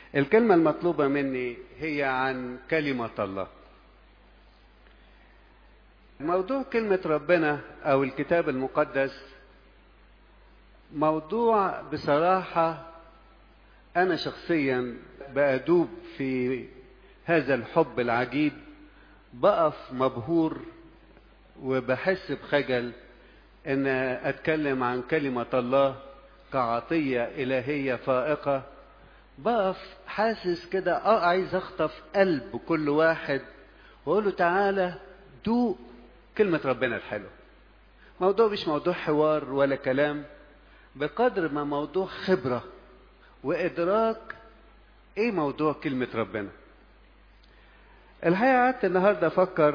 الكلمة المطلوبة مني هي عن كلمة الله موضوع كلمة ربنا أو الكتاب المقدس موضوع بصراحة أنا شخصيا بأدوب في هذا الحب العجيب بقف مبهور وبحس بخجل ان اتكلم عن كلمة الله كعطية الهية فائقة بقف حاسس كده اه عايز اخطف قلب كل واحد واقول له تعالى دوق كلمة ربنا الحلوة موضوع مش موضوع حوار ولا كلام بقدر ما موضوع خبرة وإدراك إيه موضوع كلمة ربنا الحقيقة قعدت النهاردة أفكر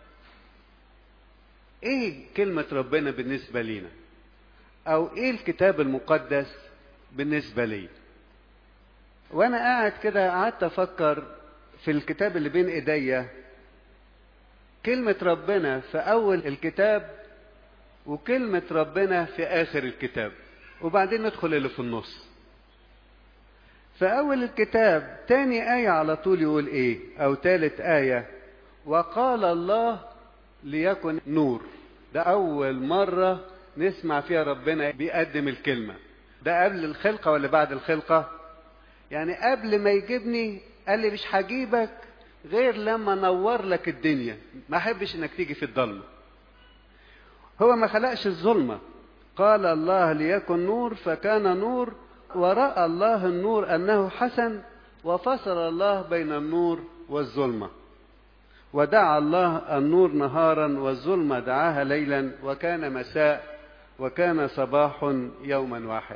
إيه كلمة ربنا بالنسبة لينا أو إيه الكتاب المقدس بالنسبة لي وأنا قاعد كده قعدت أفكر في الكتاب اللي بين إيديا كلمة ربنا في أول الكتاب وكلمة ربنا في آخر الكتاب وبعدين ندخل اللي في النص في أول الكتاب تاني آية على طول يقول إيه أو تالت آية وقال الله ليكن نور ده أول مرة نسمع فيها ربنا بيقدم الكلمة ده قبل الخلقة ولا بعد الخلقة يعني قبل ما يجيبني قال لي مش هجيبك غير لما نور لك الدنيا ما احبش انك تيجي في الضلمه هو ما خلقش الظلمه قال الله ليكن نور فكان نور وراى الله النور انه حسن وفصل الله بين النور والظلمه ودعا الله النور نهارا والظلمه دعاها ليلا وكان مساء وكان صباح يوما واحد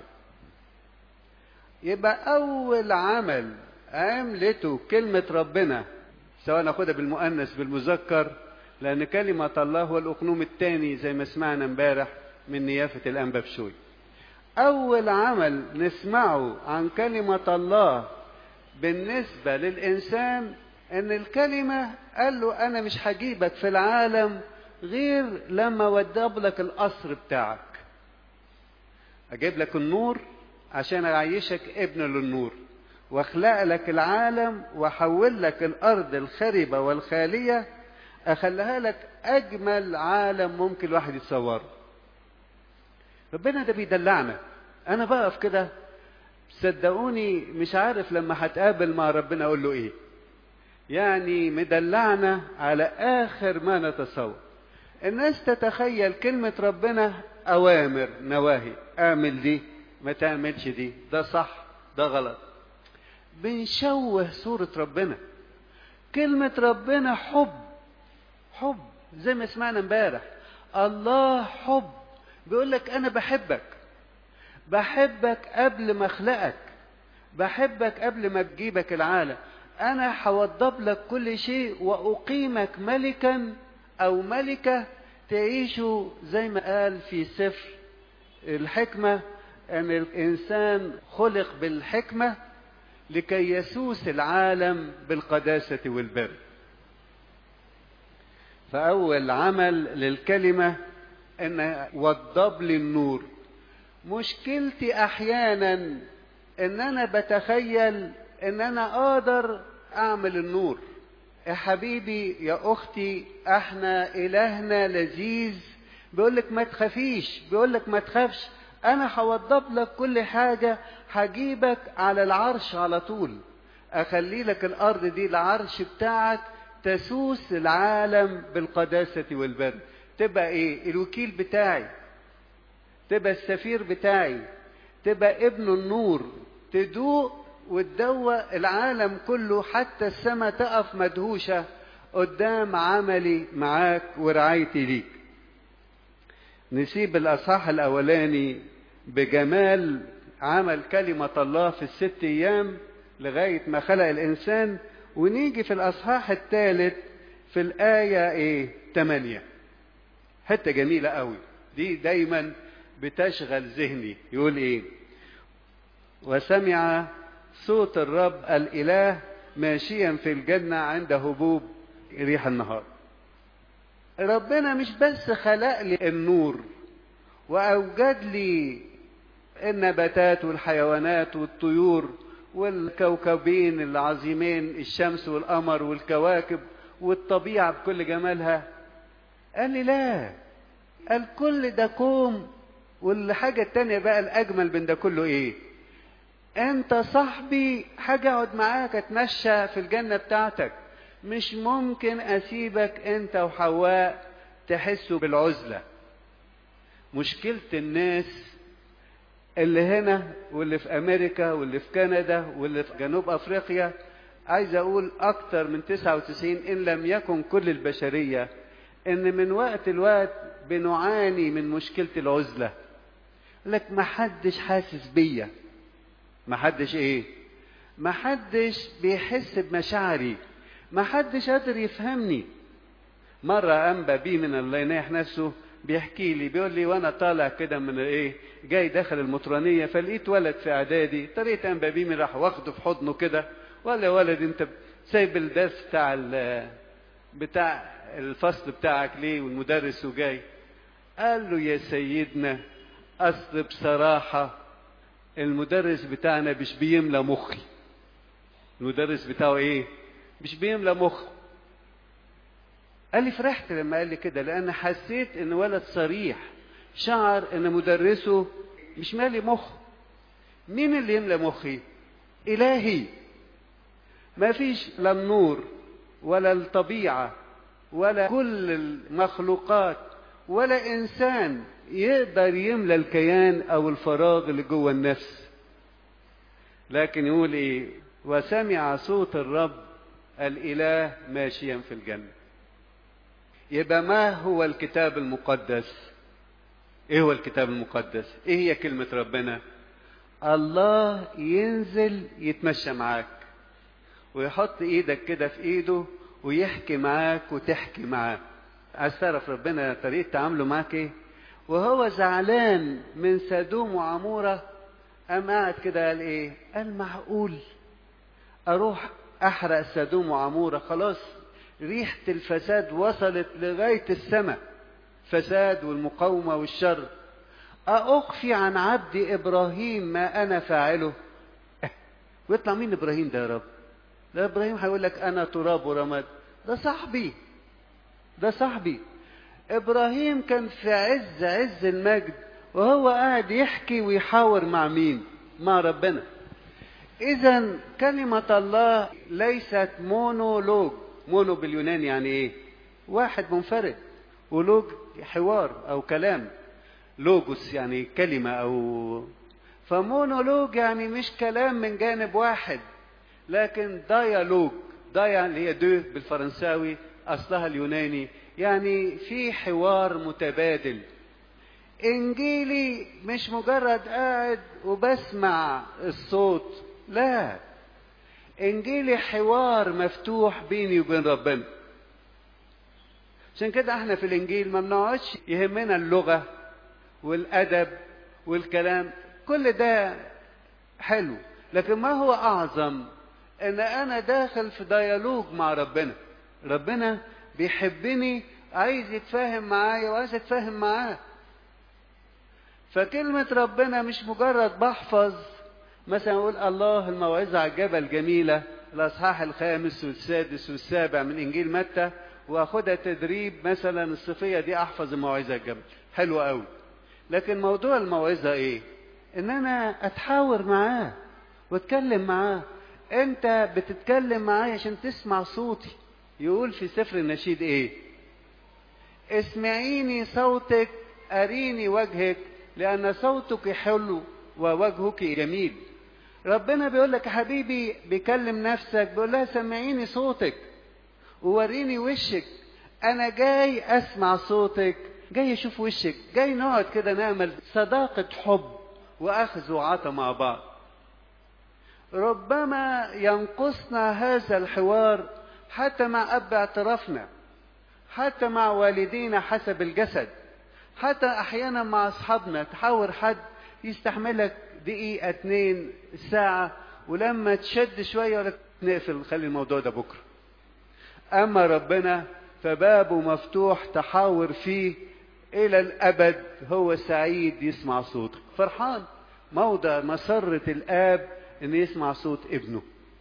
يبقى اول عمل عملته كلمه ربنا سواء ناخدها بالمؤنث بالمذكر لأن كلمة الله هو الأقنوم الثاني زي ما سمعنا امبارح من نيافة الأنبا بشوي. أول عمل نسمعه عن كلمة الله بالنسبة للإنسان إن الكلمة قال له أنا مش هجيبك في العالم غير لما ودب لك القصر بتاعك. أجيب لك النور عشان أعيشك ابن للنور. واخلق لك العالم واحول لك الارض الخربه والخاليه اخليها لك اجمل عالم ممكن الواحد يتصوره ربنا ده بيدلعنا انا بقف كده صدقوني مش عارف لما هتقابل مع ربنا اقول له ايه يعني مدلعنا على اخر ما نتصور الناس تتخيل كلمه ربنا اوامر نواهي اعمل دي ما تعملش دي ده صح ده غلط بنشوه صورة ربنا كلمة ربنا حب حب زي ما سمعنا امبارح الله حب بيقول لك أنا بحبك بحبك قبل ما أخلقك بحبك قبل ما تجيبك العالم أنا هوضب لك كل شيء وأقيمك ملكا أو ملكة تعيشوا زي ما قال في سفر الحكمة أن الإنسان خلق بالحكمة لكي يسوس العالم بالقداسة والبر فأول عمل للكلمة أن وضب لي النور مشكلتي أحيانا أن أنا بتخيل أن أنا أقدر أعمل النور يا حبيبي يا أختي احنا إلهنا لذيذ بيقول لك ما تخافيش بيقول لك ما تخافش انا هوضب لك كل حاجة هجيبك على العرش على طول اخلي لك الارض دي العرش بتاعك تسوس العالم بالقداسة والبر تبقى ايه الوكيل بتاعي تبقى السفير بتاعي تبقى ابن النور تدوق وتدوق العالم كله حتى السماء تقف مدهوشة قدام عملي معاك ورعايتي ليك نسيب الأصحاح الأولاني بجمال عمل كلمة الله في الست أيام لغاية ما خلق الإنسان ونيجي في الأصحاح الثالث في الآية إيه؟ 8 حتة جميلة قوي دي دايما بتشغل ذهني يقول إيه؟ وسمع صوت الرب الإله ماشيا في الجنة عند هبوب ريح النهار ربنا مش بس خلق لي النور وأوجد لي النباتات والحيوانات والطيور والكوكبين العظيمين الشمس والقمر والكواكب والطبيعة بكل جمالها قال لي لا قال كل ده كوم والحاجة التانية بقى الأجمل من ده كله إيه أنت صاحبي حاجة أقعد معاك أتمشى في الجنة بتاعتك مش ممكن أسيبك أنت وحواء تحسوا بالعزلة مشكلة الناس اللي هنا واللي في أمريكا واللي في كندا واللي في جنوب أفريقيا عايز أقول أكتر من 99 إن لم يكن كل البشرية إن من وقت لوقت بنعاني من مشكلة العزلة لك ما حدش حاسس بيا ما حدش ايه ما حدش بيحس بمشاعري ما حدش قادر يفهمني مرة أنبا بي من الله يناح نفسه بيحكي لي بيقول لي وانا طالع كده من ايه جاي داخل المطرانية فلقيت ولد في اعدادي طريقة أنبا بي من راح واخده في حضنه كده ولا ولد انت سايب الدرس بتاع بتاع الفصل بتاعك ليه والمدرس وجاي قال له يا سيدنا اصل بصراحة المدرس بتاعنا مش بيملى مخي المدرس بتاعه ايه مش بيملى مخه قال لي فرحت لما قال لي كده لان حسيت ان ولد صريح شعر ان مدرسه مش مالي مخه مين اللي يملى مخي الهي ما فيش لا النور ولا الطبيعه ولا كل المخلوقات ولا انسان يقدر يملى الكيان او الفراغ اللي جوه النفس لكن يقول ايه وسمع صوت الرب الاله ماشيا في الجنه يبقى ما هو الكتاب المقدس ايه هو الكتاب المقدس ايه هي كلمه ربنا الله ينزل يتمشى معاك ويحط ايدك كده في ايده ويحكي معاك وتحكي معاه عايز تعرف ربنا طريقه تعامله معاك ايه وهو زعلان من سدوم وعموره قام قاعد كده قال ايه قال معقول اروح احرق سدوم وعموره خلاص ريحه الفساد وصلت لغايه السماء فساد والمقاومه والشر أأخفي عن عبدي إبراهيم ما أنا فاعله ويطلع مين إبراهيم ده يا رب ده إبراهيم هيقول لك أنا تراب ورماد ده صاحبي ده صاحبي إبراهيم كان في عز عز المجد وهو قاعد يحكي ويحاور مع مين مع ربنا إذا كلمة الله ليست مونولوج مونو باليوناني يعني إيه واحد منفرد ولوج حوار أو كلام لوجوس يعني كلمة أو فمونولوج يعني مش كلام من جانب واحد لكن ديالوج دايا اللي هي دو بالفرنساوي أصلها اليوناني يعني في حوار متبادل إنجيلي مش مجرد قاعد وبسمع الصوت لا إنجيلي حوار مفتوح بيني وبين ربنا عشان كده احنا في الإنجيل ما بنقعدش يهمنا اللغة والادب والكلام كل ده حلو لكن ما هو اعظم ان انا داخل في ديالوج مع ربنا ربنا بيحبني عايز يتفاهم معايا وعايز اتفاهم معاه فكلمة ربنا مش مجرد بحفظ مثلا اقول الله الموعظة على الجبل جميلة الاصحاح الخامس والسادس والسابع من انجيل متى واخدها تدريب مثلا الصفية دي احفظ الموعظة الجبل حلو قوي لكن موضوع الموعظة ايه ان انا اتحاور معاه واتكلم معاه انت بتتكلم معايا عشان تسمع صوتي يقول في سفر النشيد ايه اسمعيني صوتك اريني وجهك لان صوتك حلو ووجهك جميل ربنا بيقول لك يا حبيبي بيكلم نفسك بيقول لها سمعيني صوتك ووريني وشك انا جاي اسمع صوتك جاي اشوف وشك جاي نقعد كده نعمل صداقة حب واخذ وعطى مع بعض ربما ينقصنا هذا الحوار حتى مع اب اعترافنا حتى مع والدينا حسب الجسد حتى احيانا مع اصحابنا تحاور حد يستحملك دقيقة اتنين ساعة ولما تشد شوية ولا نقفل نخلي الموضوع ده بكرة اما ربنا فبابه مفتوح تحاور فيه إلى الأبد هو سعيد يسمع صوتك فرحان موضع مسرة الآب ان يسمع صوت ابنه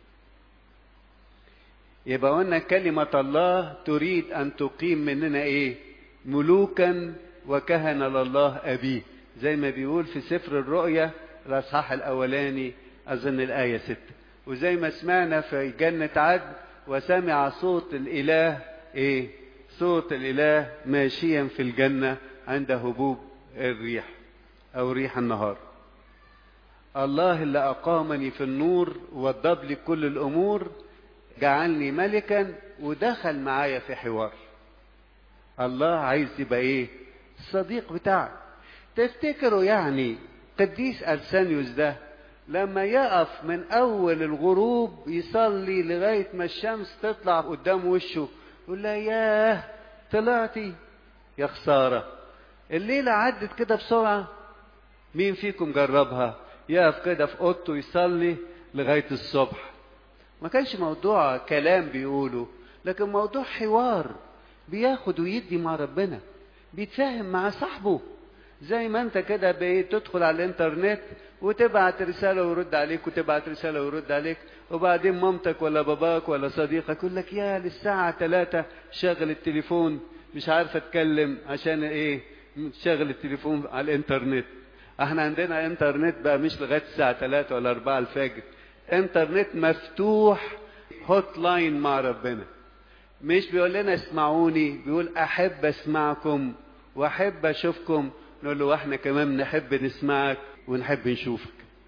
يبقى قلنا كلمة الله تريد أن تقيم مننا إيه؟ ملوكا وكهنة لله أبيه زي ما بيقول في سفر الرؤيا الأصحاح الأولاني أظن الآية ستة وزي ما سمعنا في جنة عدن وسمع صوت الإله إيه؟ صوت الإله ماشيا في الجنة عند هبوب الريح أو ريح النهار الله اللي أقامني في النور وضب لي كل الأمور جعلني ملكا ودخل معايا في حوار الله عايز يبقى ايه الصديق بتاعك تفتكروا يعني قديس أرسانيوس ده لما يقف من أول الغروب يصلي لغاية ما الشمس تطلع قدام وشه يقول له ياه طلعتي يا خسارة الليلة عدت كده بسرعة مين فيكم جربها يقف كده في أوضته يصلي لغاية الصبح ما كانش موضوع كلام بيقوله لكن موضوع حوار بياخد ويدي مع ربنا بيتفاهم مع صاحبه زي ما انت كده بتدخل على الانترنت وتبعت رسالة ويرد عليك وتبعت رسالة ويرد عليك وبعدين مامتك ولا باباك ولا صديقك يقول لك يا للساعة ثلاثة شغل التليفون مش عارف اتكلم عشان ايه شغل التليفون على الانترنت احنا عندنا انترنت بقى مش لغاية الساعة ثلاثة ولا أربعة الفجر انترنت مفتوح هوت لاين مع ربنا مش بيقول لنا اسمعوني بيقول احب اسمعكم واحب اشوفكم نقول له واحنا كمان نحب نسمعك ونحب نشوفك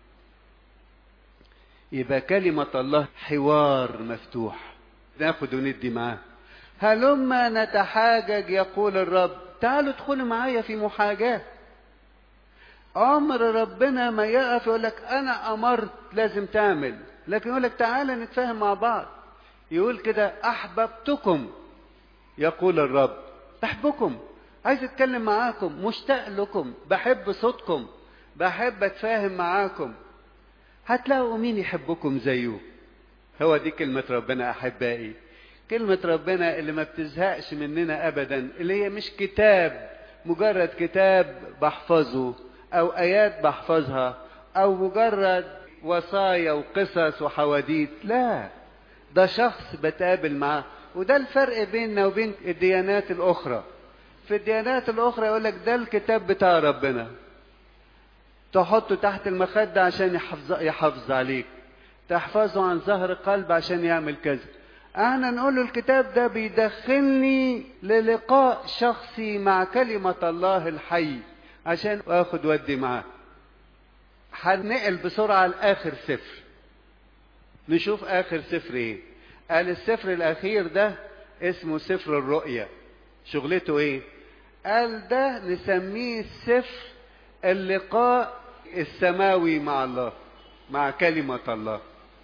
يبقى كلمة الله حوار مفتوح ناخد وندي معاه هلما نتحاجج يقول الرب تعالوا ادخلوا معايا في محاجاه عمر ربنا ما يقف يقول لك انا امرت لازم تعمل لكن يقول لك تعالى نتفاهم مع بعض يقول كده احببتكم يقول الرب بحبكم عايز اتكلم معاكم مشتاق لكم بحب صوتكم بحب اتفاهم معاكم هتلاقوا مين يحبكم زيه هو دي كلمة ربنا أحبائي كلمة ربنا اللي ما بتزهقش مننا أبدا اللي هي مش كتاب مجرد كتاب بحفظه أو آيات بحفظها أو مجرد وصايا وقصص وحواديت لا ده شخص بتقابل معاه وده الفرق بيننا وبين الديانات الأخرى في الديانات الأخرى يقول لك ده الكتاب بتاع ربنا تحطه تحت المخدة عشان يحفظ, يحافظ عليك تحفظه عن ظهر قلب عشان يعمل كذا احنا نقول له الكتاب ده بيدخلني للقاء شخصي مع كلمة الله الحي عشان اخد ودي معاه هنقل بسرعة لآخر سفر نشوف آخر سفر ايه قال السفر الأخير ده اسمه سفر الرؤيا شغلته ايه قال ده نسميه سفر اللقاء السماوي مع الله مع كلمة الله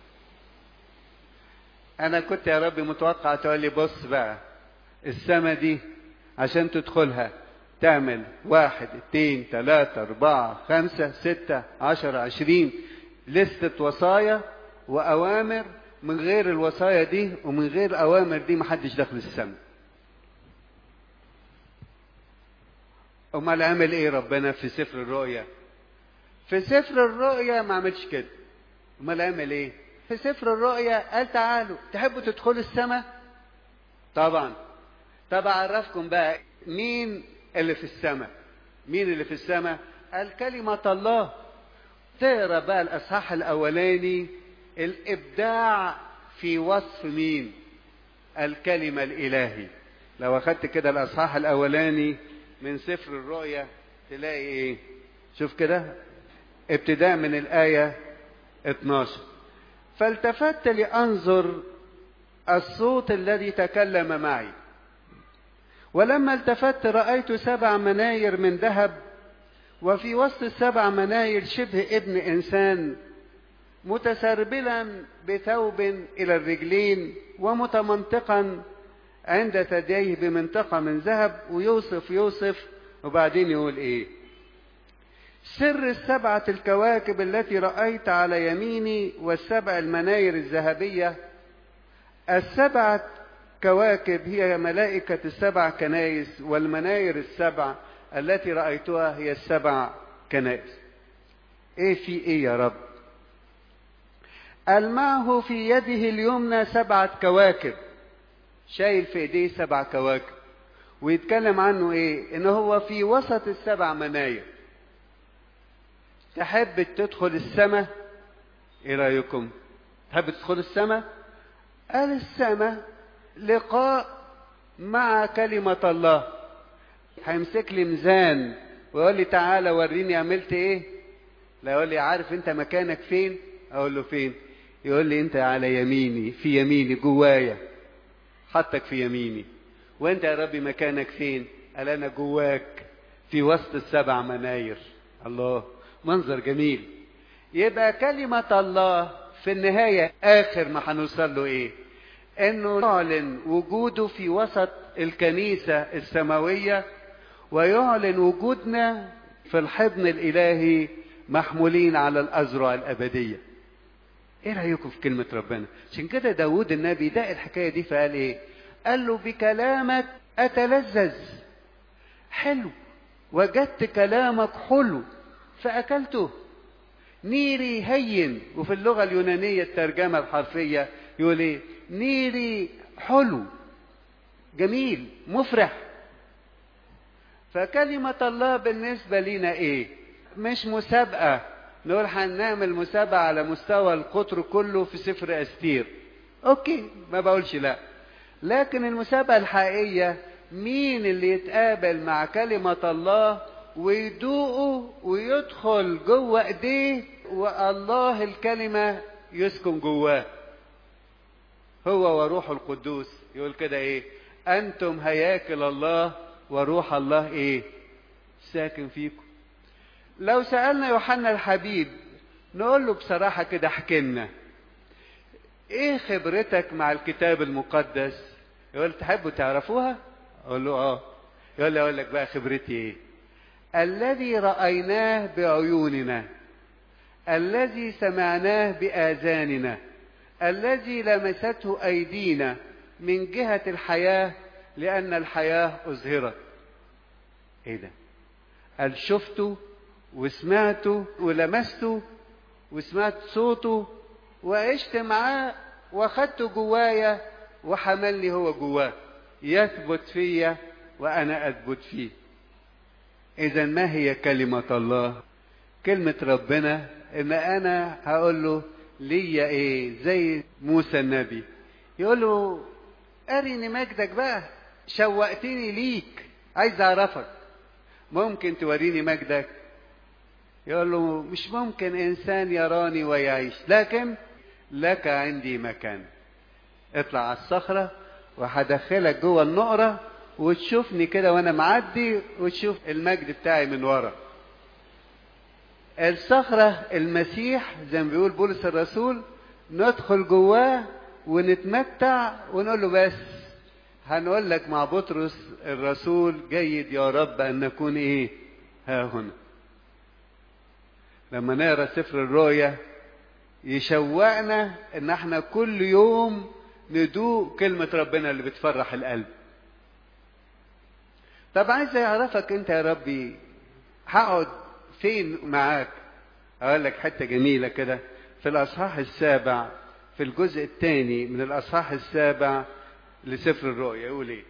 أنا كنت يا رب متوقع تقول لي بص بقى السما دي عشان تدخلها تعمل واحد اتنين تلاتة أربعة خمسة ستة عشر عشرين لستة وصايا وأوامر من غير الوصايا دي ومن غير الأوامر دي محدش دخل السما أمال عمل إيه ربنا في سفر الرؤيا؟ في سفر الرؤيا ما عملش كده. أمال عمل إيه؟ في سفر الرؤيا قال تعالوا تحبوا تدخلوا السماء؟ طبعا. طب أعرفكم بقى مين اللي في السماء؟ مين اللي في السماء؟ قال كلمة الله. تقرا بقى الأصحاح الأولاني الإبداع في وصف مين؟ الكلمة الإلهي. لو أخدت كده الأصحاح الأولاني من سفر الرؤيا تلاقي ايه شوف كده ابتداء من الآية 12 فالتفت لأنظر الصوت الذي تكلم معي ولما التفت رأيت سبع مناير من ذهب وفي وسط السبع مناير شبه ابن إنسان متسربلا بثوب إلى الرجلين ومتمنطقا عند ثدييه بمنطقة من ذهب ويوصف يوصف وبعدين يقول ايه سر السبعة الكواكب التي رأيت على يميني والسبع المناير الذهبية السبعة كواكب هي ملائكة السبع كنائس والمناير السبع التي رأيتها هي السبع كنائس ايه في ايه يا رب قال معه في يده اليمنى سبعة كواكب شايل في ايديه سبع كواكب ويتكلم عنه ايه ان هو في وسط السبع مناير تحب تدخل السماء ايه رايكم تحب تدخل السماء قال السماء لقاء مع كلمة الله هيمسك لي ميزان ويقول لي تعالى وريني عملت ايه لا يقول لي عارف انت مكانك فين اقول له فين يقول لي انت على يميني في يميني جوايا حطك في يميني وانت يا ربي مكانك فين قال انا جواك في وسط السبع مناير الله منظر جميل يبقى كلمة الله في النهاية آخر ما هنوصل له إيه؟ إنه يعلن وجوده في وسط الكنيسة السماوية ويعلن وجودنا في الحضن الإلهي محمولين على الأزرع الأبدية. إيه رأيكم في كلمة ربنا؟ عشان كده داود النبي ده الحكاية دي فقال إيه؟ قال له بكلامك أتلذذ. حلو. وجدت كلامك حلو فأكلته. نيري هين وفي اللغة اليونانية الترجمة الحرفية يقول ايه نيري حلو جميل مفرح فكلمة الله بالنسبة لنا ايه مش مسابقة نقول هنعمل مسابقة على مستوى القطر كله في سفر أستير اوكي ما بقولش لا لكن المسابقة الحقيقية مين اللي يتقابل مع كلمة الله ويدوقه ويدخل جوه ايديه والله الكلمة يسكن جواه هو وروح القدوس يقول كده ايه انتم هياكل الله وروح الله ايه ساكن فيكم لو سألنا يوحنا الحبيب نقول له بصراحة كده احكي لنا ايه خبرتك مع الكتاب المقدس يقول تحبوا تعرفوها اقول له اه يقول لي اقول لك بقى خبرتي ايه الذي رأيناه بعيوننا الذي سمعناه بآذاننا الذي لمسته أيدينا من جهة الحياة لأن الحياة أظهرت إيه ده قال شفته وسمعته ولمسته وسمعت صوته وعشت معاه واخدته جوايا وحملني هو جواه يثبت فيا وأنا أثبت فيه إذا ما هي كلمة الله؟ كلمة ربنا إن أنا هقول له ليا إيه؟ زي موسى النبي يقول له أرني مجدك بقى شوقتني ليك عايز أعرفك ممكن توريني مجدك يقول له مش ممكن إنسان يراني ويعيش لكن لك عندي مكان اطلع على الصخرة وهدخلك جوه النقرة وتشوفني كده وانا معدي وتشوف المجد بتاعي من ورا الصخرة المسيح زي ما بيقول بولس الرسول ندخل جواه ونتمتع ونقول له بس هنقول لك مع بطرس الرسول جيد يا رب ان نكون ايه ها هنا لما نقرا سفر الرؤيا يشوقنا ان احنا كل يوم ندوق كلمة ربنا اللي بتفرح القلب طب عايز اعرفك انت يا ربي هقعد فين معاك اقول لك حته جميله كده في الاصحاح السابع في الجزء الثاني من الاصحاح السابع لسفر الرؤيا يقول ايه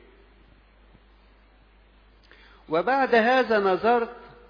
وبعد هذا نظرت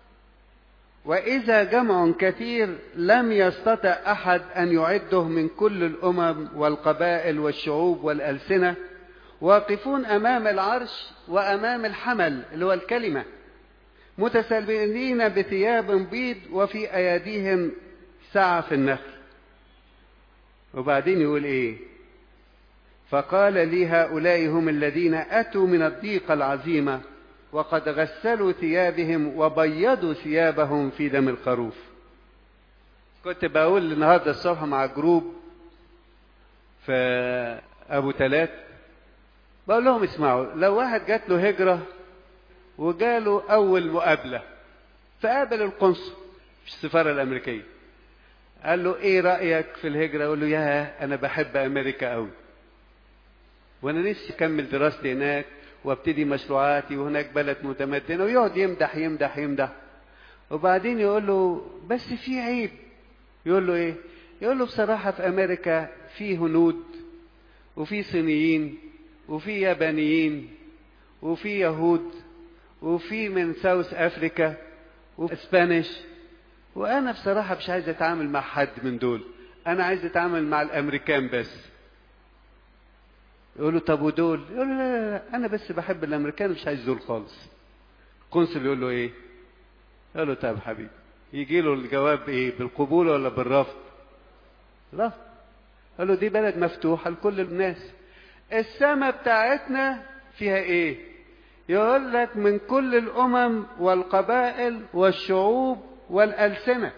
واذا جمع كثير لم يستطع احد ان يعده من كل الامم والقبائل والشعوب والالسنه واقفون امام العرش وامام الحمل اللي هو الكلمه متسلبين بثياب بيض وفي ايديهم سعف النخل وبعدين يقول ايه فقال لي هؤلاء هم الذين اتوا من الضيقه العظيمه وقد غسلوا ثيابهم وبيضوا ثيابهم في دم الخروف كنت بقول النهارده الصبح مع جروب في ابو تلات بقول لهم اسمعوا لو واحد جات له هجرة وجاله أول مقابلة فقابل القنصل في السفارة الأمريكية قال له إيه رأيك في الهجرة؟ يقول له يا أنا بحب أمريكا أوي وأنا نفسي أكمل دراستي هناك وابتدي مشروعاتي وهناك بلد متمدنة ويقعد يمدح يمدح يمدح وبعدين يقول له بس في عيب يقول له إيه؟ يقول له بصراحة في أمريكا في هنود وفي صينيين وفي يابانيين وفي يهود وفي من ساوث أفريكا واسبانيش وأنا بصراحة مش عايز أتعامل مع حد من دول أنا عايز أتعامل مع الأمريكان بس يقول له طب ودول يقول له لا, لا, لا أنا بس بحب الأمريكان مش عايز دول خالص القنصل يقول له إيه يقول له طب حبيبي يجي له الجواب إيه بالقبول ولا بالرفض رفض قال له دي بلد مفتوحة لكل الناس السماء بتاعتنا فيها ايه يقول لك من كل الامم والقبائل والشعوب والالسنه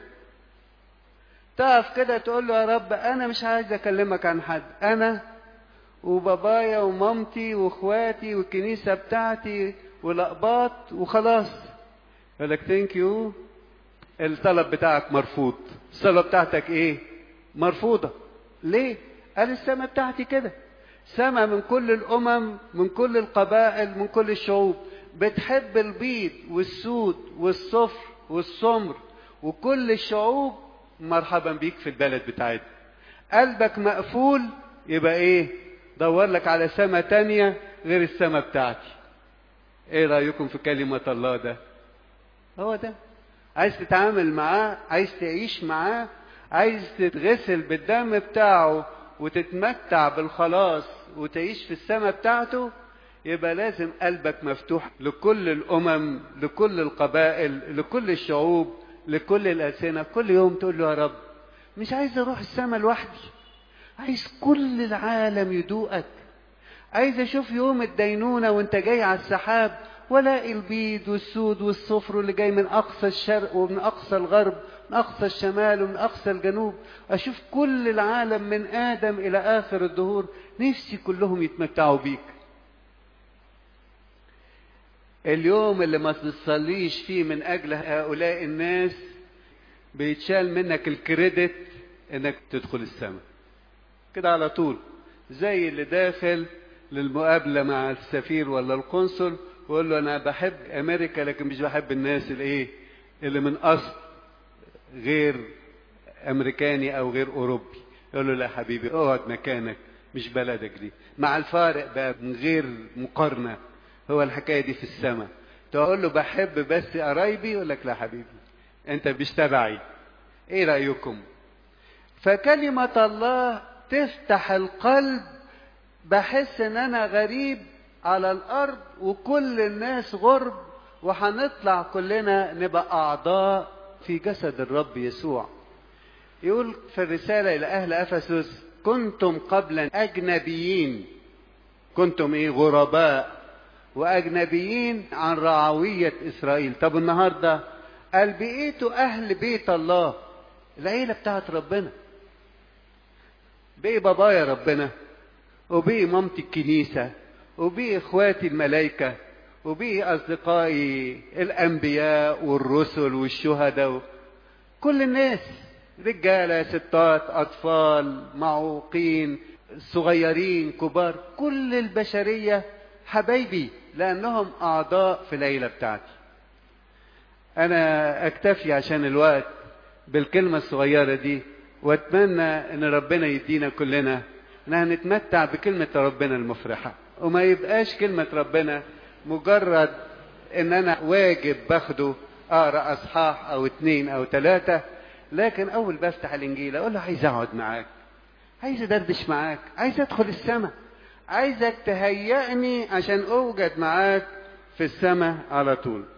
تقف كده تقول له يا رب انا مش عايز اكلمك عن حد انا وبابايا ومامتي واخواتي والكنيسه بتاعتي والاقباط وخلاص يقول لك ثانك يو الطلب بتاعك مرفوض الصلاه بتاعتك ايه مرفوضه ليه قال السماء بتاعتي كده سماء من كل الامم من كل القبائل من كل الشعوب بتحب البيض والسود والصفر والسمر وكل الشعوب مرحبا بيك في البلد بتاعتنا قلبك مقفول يبقى ايه دور لك على سماء تانية غير السماء بتاعتي ايه رأيكم في كلمة الله ده هو ده عايز تتعامل معاه عايز تعيش معاه عايز تتغسل بالدم بتاعه وتتمتع بالخلاص وتعيش في السماء بتاعته يبقى لازم قلبك مفتوح لكل الامم لكل القبائل لكل الشعوب لكل الالسنه كل يوم تقول له يا رب مش عايز اروح السماء لوحدي عايز كل العالم يدوقك عايز اشوف يوم الدينونه وانت جاي على السحاب ولاقي البيض والسود والصفر اللي جاي من اقصى الشرق ومن اقصى الغرب من اقصى الشمال ومن اقصى الجنوب اشوف كل العالم من ادم الى اخر الدهور نفسي كلهم يتمتعوا بيك اليوم اللي ما تصليش فيه من اجل هؤلاء الناس بيتشال منك الكريدت انك تدخل السماء كده على طول زي اللي داخل للمقابله مع السفير ولا القنصل ويقول له انا بحب امريكا لكن مش بحب الناس الايه اللي من اصل غير امريكاني او غير اوروبي يقول له لا حبيبي اقعد مكانك مش بلدك دي مع الفارق بقى من غير مقارنه هو الحكايه دي في السماء تقول له بحب بس قرايبي يقول لك لا حبيبي انت مش تبعي ايه رايكم فكلمه الله تفتح القلب بحس ان انا غريب على الارض وكل الناس غرب وهنطلع كلنا نبقى اعضاء في جسد الرب يسوع يقول في الرساله الى اهل افسس كنتم قبلا اجنبيين كنتم ايه غرباء واجنبيين عن رعويه اسرائيل طب النهارده قال بقيتوا اهل بيت الله العيله بتاعت ربنا بقي بابايا ربنا وبقي مامتي الكنيسه وبقي اخواتي الملائكه وبقي اصدقائي الانبياء والرسل والشهداء كل الناس رجاله ستات اطفال معوقين صغيرين كبار كل البشريه حبايبي لانهم اعضاء في العيله بتاعتي انا اكتفي عشان الوقت بالكلمه الصغيره دي واتمنى ان ربنا يدينا كلنا ان نتمتع بكلمه ربنا المفرحه وما يبقاش كلمه ربنا مجرد ان انا واجب باخده اقرا اصحاح او اتنين او تلاته لكن اول بفتح الانجيل اقول له عايز اقعد معاك عايز ادردش معاك عايز ادخل السماء عايزك تهيئني عشان اوجد معاك في السماء على طول